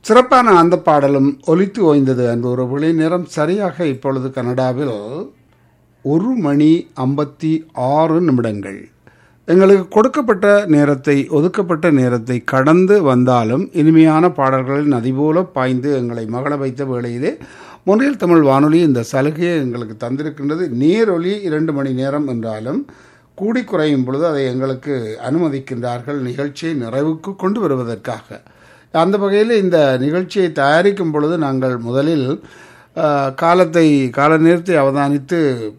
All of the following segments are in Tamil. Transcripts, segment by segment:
சிறப்பான அந்த பாடலும் ஒலித்து ஓய்ந்தது அன்பு உறவுகளே நேரம் சரியாக இப்பொழுது கனடாவில் ஒரு மணி ஐம்பத்தி ஆறு நிமிடங்கள் எங்களுக்கு கொடுக்கப்பட்ட நேரத்தை ஒதுக்கப்பட்ட நேரத்தை கடந்து வந்தாலும் இனிமையான பாடல்களில் நதி போல பாய்ந்து எங்களை மகள வைத்த வேளையிலே மொன்றியல் தமிழ் வானொலி இந்த சலுகையை எங்களுக்கு தந்திருக்கின்றது நேரொலி இரண்டு மணி நேரம் என்றாலும் கூடி குறையும் பொழுது அதை எங்களுக்கு அனுமதிக்கின்றார்கள் நிகழ்ச்சியை நிறைவுக்கு கொண்டு வருவதற்காக அந்த வகையில் இந்த நிகழ்ச்சியை தயாரிக்கும் பொழுது நாங்கள் முதலில் அஹ், காலத்தை கால நேரத்தை அவதானித்து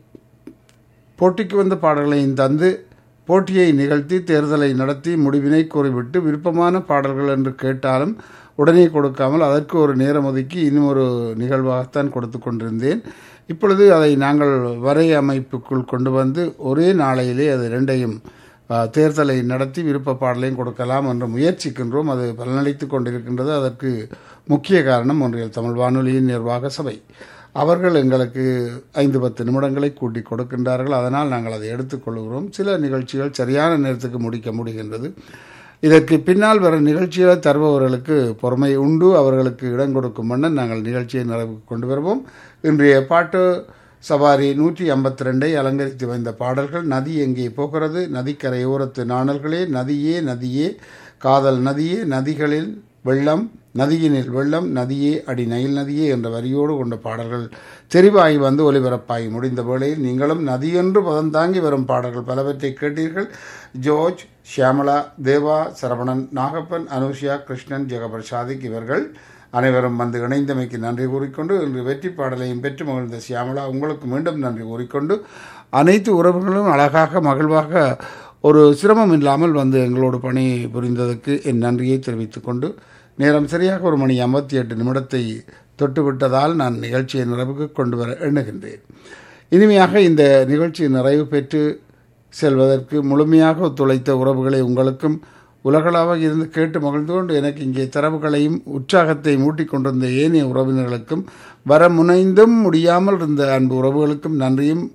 போட்டிக்கு வந்த பாடல்களையும் தந்து போட்டியை நிகழ்த்தி தேர்தலை நடத்தி முடிவினை கூறிவிட்டு விருப்பமான பாடல்கள் என்று கேட்டாலும் உடனே கொடுக்காமல் அதற்கு ஒரு நேரம் ஒதுக்கி இன்னும் ஒரு நிகழ்வாகத்தான் கொடுத்து கொண்டிருந்தேன் இப்பொழுது அதை நாங்கள் வரை அமைப்புக்குள் கொண்டு வந்து ஒரே நாளையிலே அது ரெண்டையும் ஆ, தேர்தலை நடத்தி விருப்ப பாடலையும் கொடுக்கலாம் என்று முயற்சிக்கின்றோம் அது பலனளித்து கொண்டிருக்கின்றது அதற்கு முக்கிய காரணம் ஒன்றியல் தமிழ் வானொலியின் நிர்வாக சபை அவர்கள் எங்களுக்கு ஐந்து பத்து நிமிடங்களை கூட்டி கொடுக்கின்றார்கள் அதனால் நாங்கள் அதை எடுத்துக்கொள்கிறோம் சில நிகழ்ச்சிகள் சரியான நேரத்துக்கு முடிக்க முடிகின்றது இதற்கு பின்னால் வர நிகழ்ச்சிகளை தருபவர்களுக்கு பொறுமை உண்டு அவர்களுக்கு இடம் கொடுக்கும் வண்ணம் நாங்கள் நிகழ்ச்சியை நிறைவுக்கு கொண்டு வருவோம் இன்றைய பாட்டு சவாரி நூற்றி ஐம்பத்தி ரெண்டை அலங்கரித்து வந்த பாடல்கள் நதி எங்கே போகிறது நதிக்கரையோரத்து நாணல்களே நதியே நதியே காதல் நதியே நதிகளில் வெள்ளம் நதியினில் வெள்ளம் நதியே அடி நயில் நதியே என்ற வரியோடு கொண்ட பாடல்கள் தெரிவாகி வந்து ஒலிபரப்பாகி முடிந்த வேளையில் நீங்களும் நதியென்று பதம் தாங்கி வரும் பாடல்கள் பலவற்றை கேட்டீர்கள் ஜோர்ஜ் ஷியாமலா தேவா சரவணன் நாகப்பன் அனுஷியா கிருஷ்ணன் ஜெகபர் சாதிக் இவர்கள் அனைவரும் வந்து இணைந்தமைக்கு நன்றி கூறிக்கொண்டு இன்று வெற்றி பாடலையும் பெற்று மகிழ்ந்த சியாமலா உங்களுக்கு மீண்டும் நன்றி கூறிக்கொண்டு அனைத்து உறவுகளும் அழகாக மகிழ்வாக ஒரு சிரமம் இல்லாமல் வந்து எங்களோடு பணி புரிந்ததற்கு என் நன்றியை தெரிவித்துக் கொண்டு நேரம் சரியாக ஒரு மணி ஐம்பத்தி எட்டு நிமிடத்தை தொட்டுவிட்டதால் நான் நிகழ்ச்சியை நிறைவுக்கு கொண்டு வர எண்ணுகின்றேன் இனிமையாக இந்த நிகழ்ச்சி நிறைவு பெற்று செல்வதற்கு முழுமையாக ஒத்துழைத்த உறவுகளை உங்களுக்கும் உலகளாக இருந்து கேட்டு மகிழ்ந்து கொண்டு எனக்கு இங்கே தரவுகளையும் உற்சாகத்தை மூட்டிக் கொண்டிருந்த ஏனைய உறவினர்களுக்கும் வர முனைந்தும் முடியாமல் இருந்த அன்பு உறவுகளுக்கும் நன்றியும்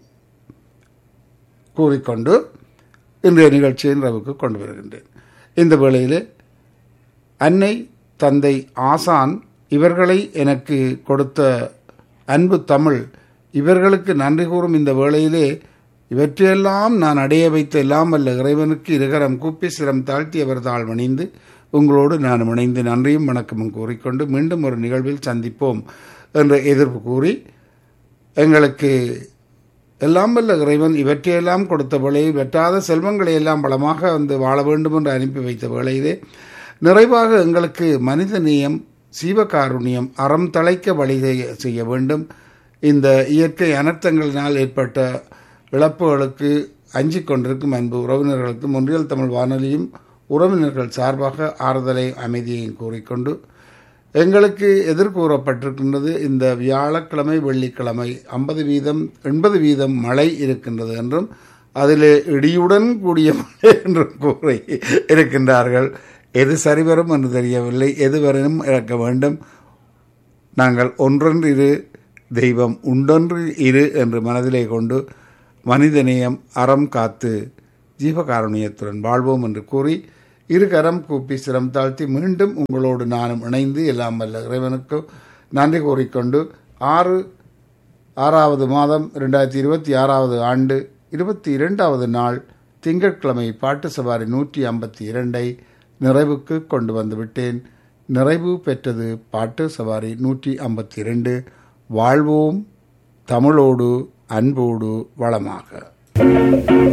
கூறிக்கொண்டு இன்றைய நிகழ்ச்சியை நிறைவுக்கு கொண்டு வருகின்றேன் இந்த வேளையிலே அன்னை தந்தை ஆசான் இவர்களை எனக்கு கொடுத்த அன்பு தமிழ் இவர்களுக்கு நன்றி கூறும் இந்த வேளையிலே இவற்றையெல்லாம் நான் அடைய வைத்த எல்லாம் வல்ல இறைவனுக்கு இருகரம் கூப்பி சிரம் தாழ்த்தி அவர் தாழ் வணிந்து உங்களோடு நான் இணைந்து நன்றியும் வணக்கமும் கூறிக்கொண்டு மீண்டும் ஒரு நிகழ்வில் சந்திப்போம் என்ற எதிர்ப்பு கூறி எங்களுக்கு எல்லாம் வல்ல இறைவன் இவற்றையெல்லாம் கொடுத்த வேளையில் வெட்டாத செல்வங்களை எல்லாம் பலமாக வந்து வாழ வேண்டும் என்று அனுப்பி வைத்த வேளையிலே நிறைவாக எங்களுக்கு மனித நேயம் சீவகாருண்யம் அறம் தழைக்க வழி செய்ய- செய்ய வேண்டும் இந்த இயற்கை அனர்த்தங்களினால் ஏற்பட்ட இழப்புகளுக்கு அஞ்சிக் கொண்டிருக்கும் அன்பு உறவினர்களுக்கு ஒன்றியல் தமிழ் வானொலியும் உறவினர்கள் சார்பாக ஆறுதலை அமைதியையும் கூறிக்கொண்டு எங்களுக்கு எதிர்கூறப்பட்டிருக்கின்றது இந்த வியாழக்கிழமை வெள்ளிக்கிழமை ஐம்பது வீதம் எண்பது வீதம் மழை இருக்கின்றது என்றும் அதிலே இடியுடன் கூடிய மழை என்றும் கூறி இருக்கின்றார்கள் எது சரிவரும் என்று தெரியவில்லை எது வரையும் இறக்க வேண்டும் நாங்கள் ஒன்றொன்று இரு தெய்வம் உண்டொன்று இரு என்று மனதிலே கொண்டு மனிதநேயம் அறம் காத்து ஜீவகாருண்யத்துடன் வாழ்வோம் என்று கூறி இரு கரம் கூப்பி சிரம் தாழ்த்தி மீண்டும் உங்களோடு நானும் இணைந்து எல்லாம் வல்ல இறைவனுக்கு நன்றி கூறிக்கொண்டு ஆறு ஆறாவது மாதம் ரெண்டாயிரத்தி இருபத்தி ஆறாவது ஆண்டு இருபத்தி இரண்டாவது நாள் திங்கட்கிழமை பாட்டு சவாரி நூற்றி ஐம்பத்தி இரண்டை நிறைவுக்கு கொண்டு வந்து விட்டேன் நிறைவு பெற்றது பாட்டு சவாரி நூற்றி ஐம்பத்தி இரண்டு வாழ்வோம் தமிழோடு அன்போடு வளமாக